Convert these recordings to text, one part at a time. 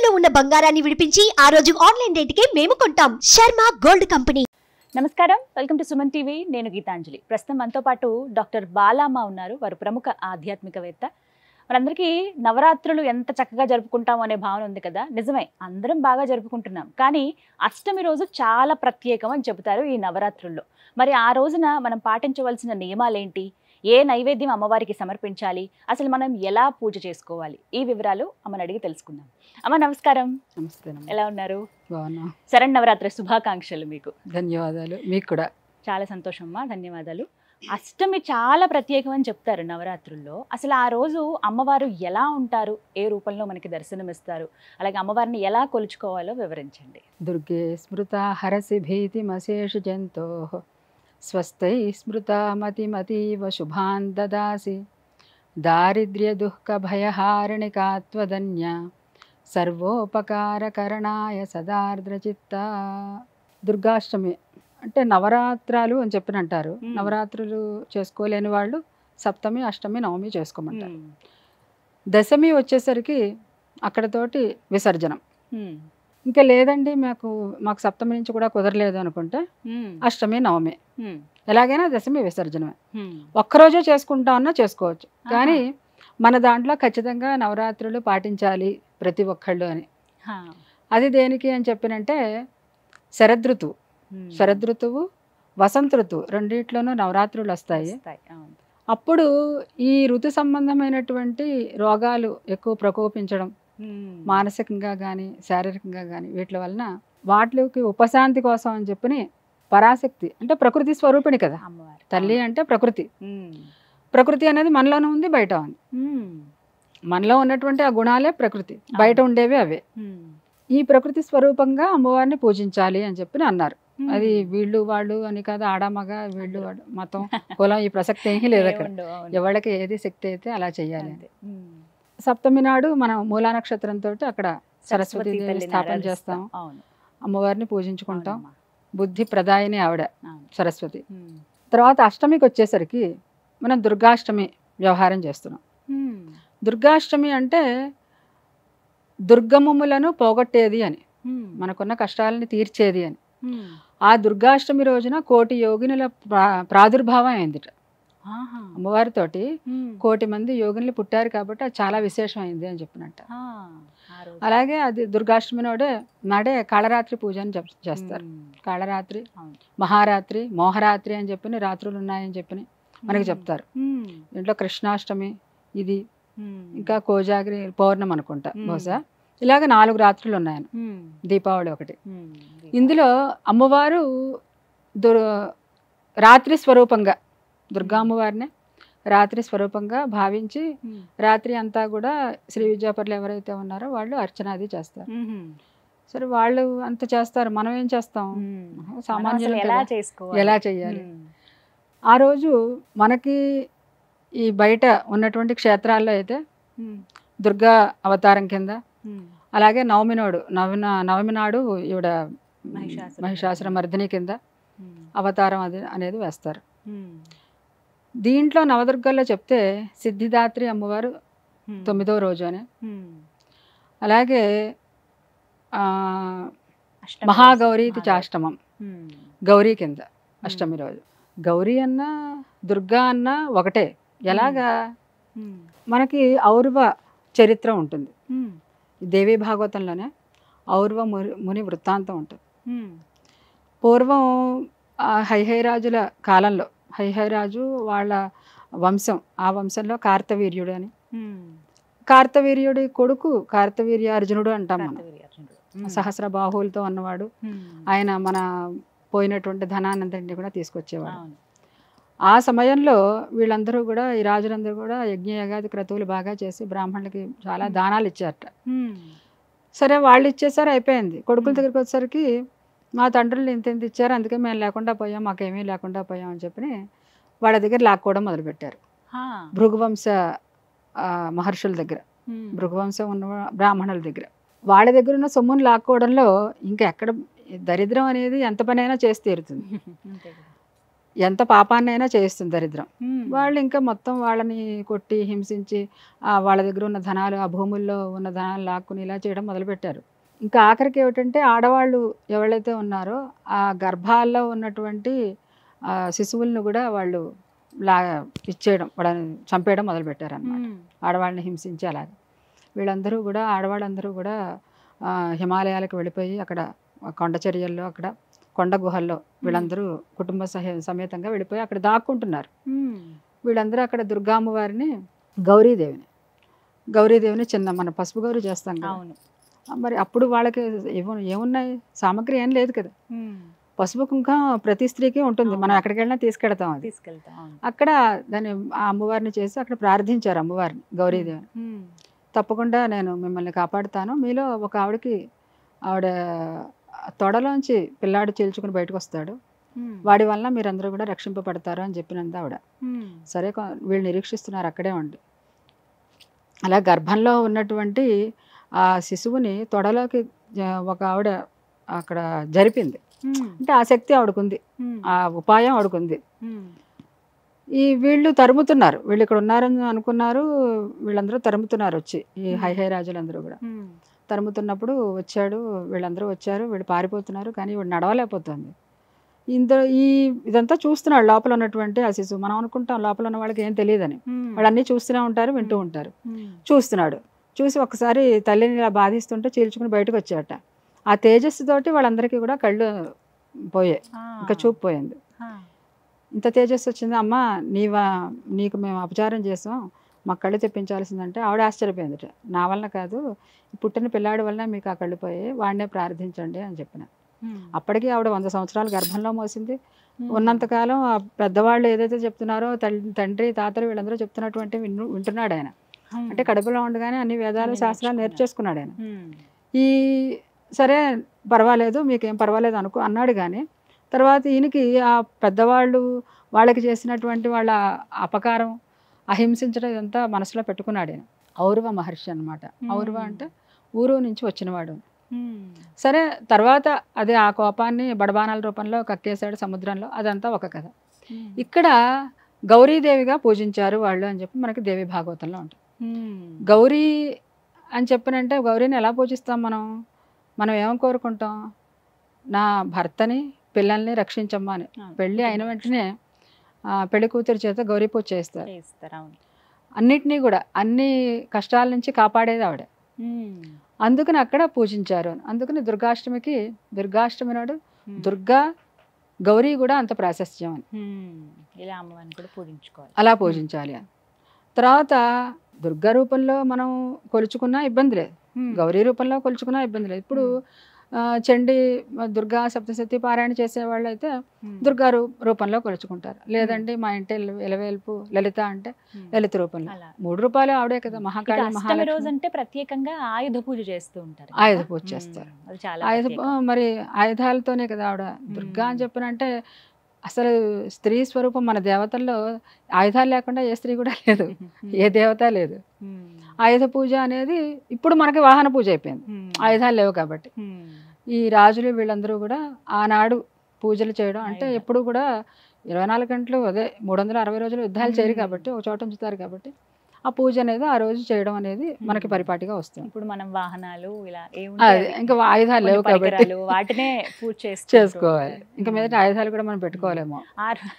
తాకట్టులో ఉన్న బంగారాన్ని విడిపించి ఆ రోజు ఆన్లైన్ రేటుకే మేము కొంటాం శర్మ గోల్డ్ కంపెనీ నమస్కారం వెల్కమ్ టు సుమన్ టీవీ నేను గీతాంజలి ప్రస్తుతం మనతో పాటు డాక్టర్ బాలామ్మ ఉన్నారు వారు ప్రముఖ ఆధ్యాత్మికవేత్త మనందరికీ నవరాత్రులు ఎంత చక్కగా జరుపుకుంటాం అనే భావన ఉంది కదా నిజమే అందరం బాగా జరుపుకుంటున్నాం కానీ అష్టమి రోజు చాలా ప్రత్యేకం అని చెబుతారు ఈ నవరాత్రుల్లో మరి ఆ రోజున మనం పాటించవలసిన నియమాలేంటి ఏ నైవేద్యం అమ్మవారికి సమర్పించాలి అసలు మనం ఎలా పూజ చేసుకోవాలి ఈ వివరాలు అమ్మని అడిగి తెలుసుకుందాం అమ్మ నమస్కారం నమస్తే అమ్మ. ఎలా ఉన్నారు బాగున్నా శరణ్ నవరాత్రి శుభాకాంక్షలు మీకు ధన్యవాదాలు మీకు కూడా చాలా సంతోషం అమ్మా ధన్యవాదాలు అష్టమి చాలా ప్రత్యేకం అని చెప్తారు నవరాత్రుల్లో అసలు ఆ రోజు అమ్మవారు ఎలా ఉంటారు ఏ రూపంలో మనకి దర్శనమిస్తారు అలాగే అమ్మవారిని ఎలా కొలుచుకోవాలో వివరించండి దుర్గే స్మృత హరసి భీతిమశేష జంతో స్వస్థై స్మృత మతిమతీవ శుభాన్ దదాసి దారిద్ర్య దుఃఖ భయహారిణికాత్వదన్య సర్వోపకారకరణాయ సదార్ద్రచిత్త దుర్గాష్టమి అంటే నవరాత్రాలు అని చెప్పిన అంటారు మ్మ్. నవరాత్రులు చేసుకోలేని వాళ్ళు సప్తమి అష్టమి నవమి చేసుకోమంటారు ఉమ్, దశమి వచ్చేసరికి అక్కడతోటి విసర్జనం ఉమ్, ఇంకా లేదండి మాకు మాకు సప్తమి నుంచి కూడా కుదరలేదు అనుకుంటే ఉమ్, అష్టమి నవమి ఉమ్, ఎలాగైనా దశమి విసర్జనమే ఉమ్, ఒక్కరోజే చేసుకుంటామన్నా చేసుకోవచ్చు ఆహా. కానీ మన దాంట్లో ఖచ్చితంగా నవరాత్రులు పాటించాలి ప్రతి ఒక్కళ్ళు అని హా, అది దేనికి అని చెప్పినంటే శరదృతువు ఉమ్, శరదృతువు వసంత ఋతువు రెండిట్లోనూ నవరాత్రులు వస్తాయి వస్తాయి, అవును. అప్పుడు ఈ ఋతు సంబంధమైనటువంటి రోగాలు ఎక్కువ ప్రకోపించడం ఉమ్, మానసికంగా కానీ శారీరకంగా కానీ వీటి వలన వాటికి ఉపశాంతి కోసం అని చెప్పని పరాశక్తి అంటే ప్రకృతి స్వరూపిణి కదా అమ్మవారు తల్లి అంటే ప్రకృతి ఉమ్, ప్రకృతి అనేది మనలోనే ఉంది బయట ఉంది ఉమ్, మనలో ఉన్నటువంటి ఆ గుణాలే ప్రకృతి బయట ఉండేవి అవే ఉమ్, ఈ ప్రకృతి స్వరూపంగా అమ్మవారిని పూజించాలి అని చెప్పి అన్నారు ఉమ్. అది వీళ్ళు వాళ్ళు అని కాదు ఆడమగ వీళ్ళు వాడు మతం కులం ఈ ప్రసక్తి ఏమీ లేదు అక్కడ ఏముండవు, అవును. ఎవరికి ఏది శక్తి అయితే అలా చెయ్యాలి అని అంతే. ఉమ్. సప్తమి నాడు మనం మూలా నక్షత్రంతో అక్కడ సరస్వతి సరస్వతీ దేవి తల్లిని స్థాపన ఆరాధిస్తాం. చేస్తాం అవును అమ్మవారిని పూజించుకుంటాం అవునమ్మా. బుద్ధి ప్రదాయిని ఆవిడ అవును. సరస్వతి ఉమ్. తర్వాత అష్టమికి వచ్చేసరికి మనం దుర్గాష్టమి వ్యవహారం చేస్తున్నాం ఉమ్. దుర్గాష్టమి అంటే దుర్గమములను పోగొట్టేది అని ఉమ్. మనకున్న కష్టాలని తీర్చేది అని ఉమ్. ఆ దుర్గాష్టమి రోజున కోటి యోగినుల ప్రా- ప్రాదుర్భావం అయిందిట ఆహా. అమ్మవారితోటి ఉమ్. కోటి మంది యోగినులు పుట్టారు కాబట్టి అది చాలా విశేషమైంది అని చెప్పినట్ట ఆ, ఆ రోజు. అలాగే అది దుర్గాష్టమి నాడే నాడే కాళరాత్రి పూజ అని చెప్- చేస్తారు ఉమ్. కాళరాత్రి అవును. మహారాత్రి మోహరాత్రి అని చెప్పి రాత్రులు ఉన్నాయని చెప్పి మనకి ఉమ్. చెప్తారు ఉమ్. దీంట్లో కృష్ణాష్టమి ఇది ఉమ్. ఇంకా కోజాగిరి పౌర్ణమి అనుకుంటా మ్మ్. బహుశా ఇలాగ నాలుగు రాత్రులు ఉన్నాయి ఉమ్. దీపావళి ఒకటి ఉమ్. ఇందులో అమ్మవారు దుర్ రాత్రి స్వరూపంగా దుర్గా అమ్మవారిని రాత్రి స్వరూపంగా భావించి ఉమ్. రాత్రి అంతా కూడా శ్రీ విద్యాపరులు ఎవరైతే ఉన్నారో వాళ్ళు అర్చనాది చేస్తారు ఉమ్. సరే వాళ్ళు అంత చేస్తారు మనం ఏం చేస్తాం ఉమ్. మనం సామాన్యులం అసలు ఎలా కదా. చేసుకోవాలి ఎలా చెయ్యాలి ఉమ్. ఆ రోజు మనకి ఈ బయట ఉన్నటువంటి క్షేత్రాల్లో అయితే ఉమ్. దుర్గా అవతారం కింద ఉమ్. అలాగే నవమి నాడు నవమి నా- నవమి నాడు ఈవిడ మహిషాసుర మహిషాసుర మర్దిని కింద ఉమ్. అవతారం అది అనేది వేస్తారు ఉమ్. దీంట్లో నవదుర్గల్లో చెప్తే సిద్ధిదాత్రి అమ్మవారు ఉమ్. తొమ్మిదో రోజు అని ఉమ్. అలాగే ఆ, అష్టమి మహాగౌరీ రోజు. చాష్టమం ఉమ్. గౌరీ కింద అష్టమి రోజు గౌరీ అన్న దుర్గా అన్న ఒకటే ఎలాగా ఉమ్. మనకి ఔర్వ చరిత్ర ఉంటుంది ఉమ్. ఈ దేవీ భాగవతంలోనే ఔర్వ ముని ముని వృత్తాంతం ఉంటుంది ఉమ్. పూర్వం ఆ హైహైరాజుల కాలంలో హైహైరాజు వాళ్ళ వంశం ఆ వంశంలో కార్తవీర్యుడు అని ఉమ్. కార్తవీర్యుడి కొడుకు కార్తవీర్య అర్జునుడు అంటాం మనం కార్తవీర్య అర్జునుడు. ఉమ్. సహస్ర బాహువులతో ఉన్నవాడు ఉమ్. ఆయన మన పోయినటువంటి ధనానంతటిని కూడా తీసుకొచ్చేవాడు అవును. ఆ సమయంలో వీళ్ళందరూ కూడా ఈ రాజులందరూ కూడా యజ్ఞ యగాది క్రతువులు బాగా చేసి బ్రాహ్మణులకి చాలా దానాలు ఇచ్చారట ఉమ్. సరే వాళ్ళు ఇచ్చేసారు అయిపోయింది కొడుకుల మ్మ్. దగ్గరికి వచ్చేసరికి మా తండ్రులు ఇంత ఇంత ఇచ్చారు అందుకే మేము లేకుండా పోయాం మాకేమీ లేకుండా పోయాం అని చెప్పి వాళ్ళ దగ్గర లాక్కోవడం మొదలుపెట్టారు హా. భృగువంశ ఆ, మహర్షుల దగ్గర ఉమ్. భృగువంశం ఉన్న బ్రాహ్మణుల దగ్గర వాళ్ళ దగ్గర ఉన్న సొమ్మును లాక్కోవడంలో ఇంకా ఎక్కడ దరిద్రం అనేది ఎంత పనైనా చేసి తీరుతుంది అంతే కదా. ఎంత పాపాన్నైనా చేయిస్తుంది దరిద్రం ఉమ్. వాళ్ళు ఇంకా మొత్తం వాళ్ళని కొట్టి హింసించి ఆ వాళ్ళ దగ్గర ఉన్న ధనాలు ఆ భూముల్లో ఉన్న ధనాలు లాక్కుని ఇలా చేయడం మొదలుపెట్టారు ఇంకా ఆఖరికి ఏమిటంటే ఆడవాళ్ళు ఎవరైతే ఉన్నారో ఆ గర్భాల్లో ఉన్నటువంటి ఆ శిశువులను కూడా వాళ్ళు లా ఇచ్చేయడం వాళ్ళని చంపేయడం మొదలుపెట్టారు అన్నమాట ఉమ్. ఆడవాళ్ళని హింసించి అలాగా వీళ్ళందరూ కూడా ఆడవాళ్ళందరూ కూడా ఆ, హిమాలయాలకు వెళ్ళిపోయి అక్కడ కొండ చర్యల్లో అక్కడ కొండ గుహల్లో వీళ్ళందరూ కుటుంబ సహ సమేతంగా వెళ్ళిపోయి అక్కడ దాక్కుంటున్నారు ఉమ్. వీళ్ళందరూ అక్కడ దుర్గామ్మ వారిని గౌరీదేవిని గౌరీదేవిని చిన్న మన పసుపు గౌరీ చేస్తాం కదా అవును ఆ, మరి అప్పుడు వాళ్ళకి ఏమో ఏమున్నాయి సామాగ్రి ఏం లేదు కదా ఉమ్. పసుపు కుంకం ప్రతి స్త్రీకి ఉంటుంది మనం అవును. ఎక్కడికి వెళ్ళినా తీసుకెడతాం అది తీసుకెళ్తాం అవును అక్కడ దాన్ని ఆ అమ్మవారిని చేసి అక్కడ ప్రార్థించారు అమ్మవారిని గౌరీదేవిని ఉమ్. తప్పకుండా నేను మిమ్మల్ని కాపాడుతాను మీలో ఒక ఆవిడకి ఆవిడ తొడలోంచి పిల్లాడు చీల్చుకుని బయటకు వస్తాడు ఉమ్. వాడి వల్ల మీరందరూ కూడా రక్షింపబడతారు అని చెప్పినంత ఆవిడ ఉమ్. సరే కొ- వీళ్ళు నిరీక్షిస్తున్నారు అక్కడే ఉండి అలా గర్భంలో ఉన్నటువంటి ఆ శిశువుని తొడలోకి జ- ఒక ఆవిడ అక్కడ జరిపింది ఉమ్. అంటే ఆ శక్తి ఆవిడకుంది ఉమ్. ఆ ఉపాయం ఆవిడకుంది ఉమ్. ఈ వీళ్ళు తరుముతున్నారు వీళ్ళు ఇక్కడ ఉన్నారని అనుకున్నారు వీళ్ళందరూ తరుముతున్నారు వచ్చి ఈ హై హై రాజులందరూ కూడా ఉమ్. తరుముతున్నప్పుడు వచ్చాడు వీళ్ళందరూ వచ్చారు వీళ్ళు పారిపోతున్నారు కానీ వీడు నడవలేకపోతుంది ఇంత ఈ ఇదంతా చూస్తున్నాడు లోపల ఉన్నటువంటి ఆ శిశువు మనం అనుకుంటాం లోపల ఉన్న వాళ్ళకి ఏం తెలియదని ఉమ్. వాళ్ళు అన్నీ చూస్తూనే ఉంటారు వింటూ ఉంటారు ఉమ్. చూస్తున్నాడు చూసి ఒకసారి తల్లిని ఇలా బాధిస్తుంటే చీల్చుకుని బయటకు వచ్చాట ఆ తేజస్సు తోటి వాళ్ళందరికీ కూడా కళ్ళు పోయాయి ఆ. ఇంకా చూపు పోయింది ఆ. ఇంత తేజస్సు వచ్చింది అమ్మ నీవా నీకు మేము అపచారం చేసాం మా కళ్ళు తెప్పించాల్సిందంటే ఆవిడ ఆశ్చర్యపోయిందిట నా వలన కాదు ఈ పుట్టిన పిల్లాడి వలన మీకు ఆ కళ్ళు పోయాయి వాడినే ప్రార్థించండి అని చెప్పిన ఉమ్. అప్పటికి ఆవిడ వంద సంవత్సరాలు గర్భంలో మోసింది ఉమ్. ఉన్నంతకాలం ఆ పెద్దవాళ్ళు ఏదైతే చెప్తున్నారో తల్లి తండ్రి తాతలు వీళ్ళందరూ చెప్తున్నటువంటి విను వింటున్నాడు ఆయన ఉమ్. అంటే కడుపులో ఉండగానే అన్ని వేదాలు అన్ని శాస్త్రాలు నేర్చుకున్నాడు. నేర్చేసుకున్నాడు ఆయన ఉమ్. ఈ సరే పర్వాలేదు మీకేం పర్వాలేదు అనుకో అన్నాడు కానీ తర్వాత ఈయనకి ఆ పెద్దవాళ్ళు వాళ్ళకి చేసినటువంటి వాళ్ళ అపకారం అహింసించడం ఇదంతా మనసులో పెట్టుకున్నాడు ఆయన ఔరవ మహర్షి అన్నమాట ఔరవ అంటే ఊరు నుంచి వచ్చినవాడు ఉమ్. సరే తర్వాత అదే ఆ కోపాన్ని బడబానాల రూపంలో కక్కేశాడు సముద్రంలో అదంతా ఒక కథ ఉమ్. ఇక్కడ గౌరీదేవిగా పూజించారు వాళ్ళు అని చెప్పి మనకి దేవి భాగవతంలో ఉంటుంది ఉమ్. గౌరీ అని చెప్పినంటే గౌరీని ఎలా పూజిస్తాం మనం మనం ఏం కోరుకుంటాం నా భర్తని పిల్లల్ని రక్షించమ్మా అని అవును. పెళ్ళి అయిన వెంటనే ఆ, పెళ్లి కూతురు చేత గౌరీ పూజ చేస్తారు చేస్తారు అవును అన్నిటినీ కూడా అన్ని కష్టాల నుంచి కాపాడేది ఆవిడ ఉమ్. అందుకని అక్కడ పూజించారు అందుకని దుర్గాష్టమికి దుర్గాష్టమి నాడు ఉమ్. దుర్గా గౌరీ కూడా అంత ప్రాశస్త్యం అని ఉమ్. ఇలా అమ్మవారిని కూడా పూజించుకోవాలి అలా పూజించాలి అని తర్వాత దుర్గా రూపంలో మనం కొలుచుకున్నా ఇబ్బంది లేదు ఉమ్. గౌరీ రూపంలో కొలుచుకున్నా ఇబ్బంది లేదు ఇప్పుడు ఆ, చండి ఆ, దుర్గా సప్తశతి పారాయణ చేసే వాళ్ళు అయితే ఉమ్. దుర్గా రూ రూపంలో కొలుచుకుంటారు లేదండి మా ఇంటి ఎల- ఎలవేల్పు లలిత అంటే ఉమ్. లలిత రూపంలో అలా మూడు రూపాయలు ఆవిడే కదా ఇక మహాకాళి అష్టమి రోజు మహాలక్ష్మి అంటే ప్రత్యేకంగా ఆయుధ పూజ చేస్తూ ఉంటారు ఆయుధ కదా? పూజ ఉమ్. చేస్తారు. అది చాలా ఆయుధ ప్రత్యేకం. ఆ, మరి ఆయుధాలతోనే కదా ఆవిడ దుర్గా అని మ్మ్. చెప్పినంటే అసలు స్త్రీ స్వరూపం మన దేవతల్లో ఆయుధాలు లేకుండా ఏ స్త్రీ కూడా లేదు ఏ దేవత లేదు ఉమ్. ఆయుధ పూజ అనేది ఇప్పుడు మనకి వాహన పూజ అయిపోయింది ఉమ్. ఆయుధాలు లేవు కాబట్టి ఉమ్. ఈ రాజులు వీళ్ళందరూ కూడా ఆనాడు పూజలు చేయడం అంటే ఆయుధాలు. ఎప్పుడు కూడా ఇరవై నాలుగు గంటలు అదే మూడు వందల అరవై రోజులు యుద్ధాలు చేయరు మ్మ్. కాబట్టి ఒక చోట ఉంచుతారు కాబట్టి ఆ పూజ అనేది ఆ రోజు చేయడం అనేది మనకి మ్మ్. పరిపాటిగా వస్తుంది ఇప్పుడు మనం వాహనాలు ఇలా అదే ఏముంటాయి ఇంకా ఆయుధాలు లేవు కాబట్టి వాటినే పూజ చేసుకుంటూ చేసుకోవాలి ఉంటారు. ఇంకా మీదట ఉమ్. ఆయుధాలు కూడా మనం పెట్టుకోలేము ఆ రో-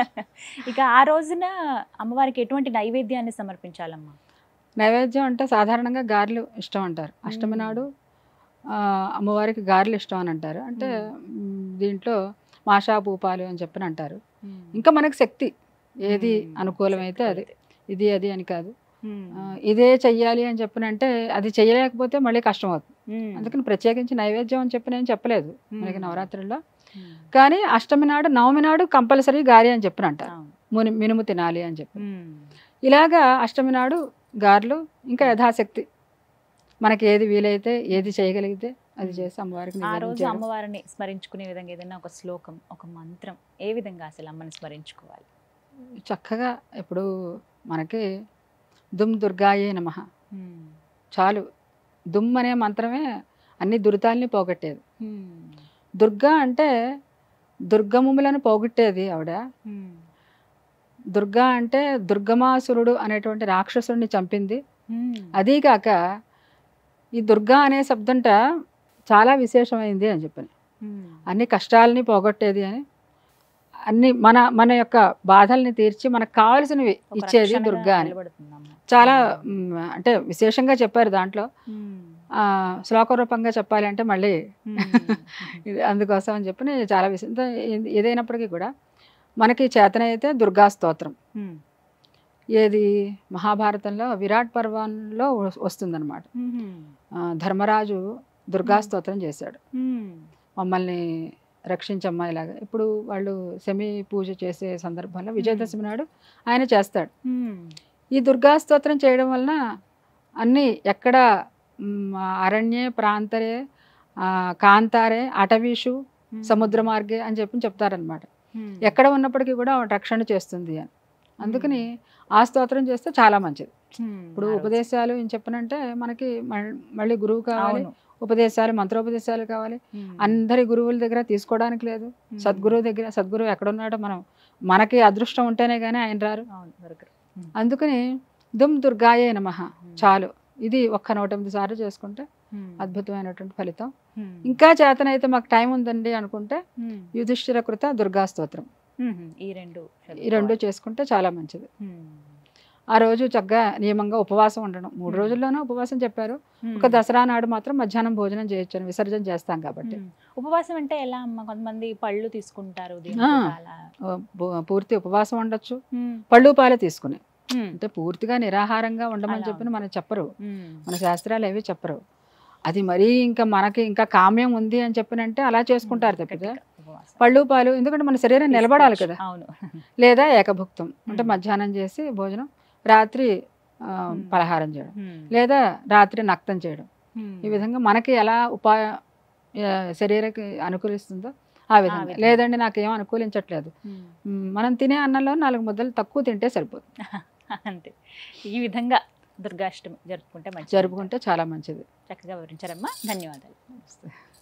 ఇక ఆ రోజున అమ్మవారికి ఎటువంటి నైవేద్యాన్ని సమర్పించాలమ్మా నైవేద్యం అంటే సాధారణంగా గారెలు ఇష్టం అంటారు అష్టమి మ్మ్. నాడు ఆ, అమ్మవారికి గారెలు ఇష్టం అని అంటారు అంటే మ్, దీంట్లో మాషా భూపాలు అని చెప్పని అంటారు ఇంకా మనకి శక్తి ఏది మ్మ్. అనుకూలమైతే అది ఇది అది అని కాదు ఉమ్. ఆ, ఇదే చెయ్యాలి అని చెప్పనంటే అది చేయలేకపోతే మళ్ళీ కష్టం అవుతుంది ఉమ్. అందుకని ప్రత్యేకించి నైవేద్యం అని చెప్పి నేను చెప్పలేదు మనకి మ్మ్. నవరాత్రుల్లో ఉమ్. కానీ అష్టమి నాడు నవమి నాడు కంపల్సరీ గారి అని చెప్పిన అంటారు అవును. ముని మినుము తినాలి అని చెప్పి ఉమ్. ఇలాగా అష్టమి నాడు గారెలు ఇంకా యథాశక్తి మనకి ఏది వీలైతే ఏది చేయగలిగితే అది చేసి అమ్మవారికి ఆ నివేదన రోజు చేయడం. అమ్మవారిని స్మరించుకునే విధంగా ఏదైనా ఒక శ్లోకం ఒక మంత్రం ఏ విధంగా అసలు అమ్మని స్మరించుకోవాలి చక్కగా ఇప్పుడు మనకి దుమ్ దుర్గాయే నమ ఉమ్. చాలు దుమ్ అనే మంత్రమే అన్ని దురితాల్ని పోగొట్టేది ఉమ్. దుర్గా అంటే దుర్గములను పోగొట్టేది ఆవిడ ఉమ్. దుర్గా అంటే దుర్గమాసురుడు అనేటువంటి రాక్షసుడిని చంపింది ఉమ్. అదీగాక ఈ దుర్గా అనే శబ్దంట చాలా విశేషమైంది అని చెప్పని ఉమ్. అన్ని కష్టాలని పోగొట్టేది అని అన్ని మన మన యొక్క బాధల్ని తీర్చి మనకు కావాల్సినవి ఒక ఇచ్చేది రక్షణగా దుర్గా అని నిలబడుతుందమ్మ. చాలా ఉమ్. మ్, అంటే విశేషంగా చెప్పారు దాంట్లో ఉమ్. ఆ, శ్లోక రూపంగా చెప్పాలి అంటే మళ్ళీ ఉమ్. ఇది అందుకోసం అని చెప్పి నేను చాలా విషయం ఇంత ఏ- ఏదైనప్పటికీ కూడా మనకి చేతనైతే దుర్గా స్తోత్రం ఉమ్. ఏది మహాభారతంలో విరాట్ పర్వంలో వస్- వస్తుందన్నమాట ఉమ్. ఆ, ధర్మరాజు దుర్గా మ్మ్. స్తోత్రం చేశాడు ఉమ్. మమ్మల్ని రక్షించమ్మా ఇలాగా ఇప్పుడు వాళ్ళు శమి పూజ చేసే సందర్భంలో విజయదశమి నాడు ఆయన చేస్తాడు ఉమ్. ఈ దుర్గా స్తోత్రం చేయడం వలన అన్నీ ఎక్కడ మ్, అరణ్యే ప్రాంతరే ఆ, కాంతారే అటవీషు ఉమ్. సముద్ర మార్గే అని చెప్పి చెప్తారనమాట ఉమ్. ఎక్కడ ఉన్నప్పటికీ కూడా ఆవిడ రక్షణ చేస్తుంది అని అందుకని ఆ స్తోత్రం చేస్తే చాలా మంచిది ఉమ్. ఇప్పుడు ఆ రోజు. ఉపదేశాలు ఏం చెప్పనంటే మనకి మళ్- మళ్ళీ గురువు కావాలి అవును. ఉపదేశాలు మంత్రోపదేశాలు కావాలి ఉమ్. అందరి గురువుల దగ్గర తీసుకోవడానికి లేదు ఉమ్. సద్గురువు దగ్గర సద్గురువు ఎక్కడున్నాడో మనం మనకి అదృష్టం ఉంటేనే కానీ ఆయన రారు అవును దొరకరు. ఉమ్. అందుకని దుమ్ దుర్గాయే నమ ఉమ్. చాలు ఇది ఒక్క నూట ఎనిమిది సార్లు చేసుకుంటే ఉమ్. అద్భుతమైనటువంటి ఫలితం ఉమ్. ఇంకా చేతనైతే మాకు టైం ఉందండి అనుకుంటే ఉమ్. యుధిష్ఠిర కృత దుర్గా స్తోత్రం ఉమ్. ఈ రెండు ఈ రెండు చేసుకుంటే చాలా మంచిది ఉమ్. ఆ రోజు చక్కగా నియమంగా ఉపవాసం ఉండడం మూడు ఉమ్. రోజుల్లోనూ ఉపవాసం చెప్పారు ఉమ్. ఒక దసరా నాడు మాత్రం మధ్యాహ్నం భోజనం చేయొచ్చు అని విసర్జన చేస్తాం కాబట్టి ఉమ్. ఉపవాసం అంటే ఎలా అమ్మ కొంతమంది పళ్ళు తీసుకుంటారు ఉదయం ఆ. పూట అలా. ఓ, బో- పూర్తి ఉపవాసం ఉండొచ్చు ఉమ్. పళ్ళు పాలు తీసుకుని ఉమ్. అంటే పూర్తిగా నిరాహారంగా ఉండమని అలా చెప్పిన మనకు చెప్పరు ఉమ్. మన శాస్త్రాలు ఏవి చెప్పరు అది మరీ ఇంకా మనకి ఇంకా కామ్యం ఉంది అని చెప్పినంటే అలా చేసుకుంటారు తప్పితే గట్టిగా ఉపవాసం. పళ్ళు పాలు ఎందుకంటే మన శరీరం నిలబడాలి కదా అవును లేదా ఏకభుక్తం అంటే మ్మ్. మధ్యాహ్నం చేసి భోజనం రాత్రి ఆ, మ్మ్. పలహారం చేయడం ఉమ్. లేదా రాత్రి నక్తం చేయడం ఉమ్. ఈ విధంగా మనకి ఎలా ఉపాయ ఆ, శరీరకి అనుకూలిస్తుందో ఆ విధంగా విధంగా. లేదండి నాకేం అనుకూలించట్లేదు ఉమ్. మ్, మనం తినే అన్నంలో నాలుగు ముద్దలు తక్కువ తింటే సరిపోతుంది అంతే ఈ విధంగా దుర్గాష్టమి జరుపుకుంటే మంచి జరుపుకుంటే చాలా మంచిది చక్కగా వివరించారమ్మా ధన్యవాదాలు నమస్తే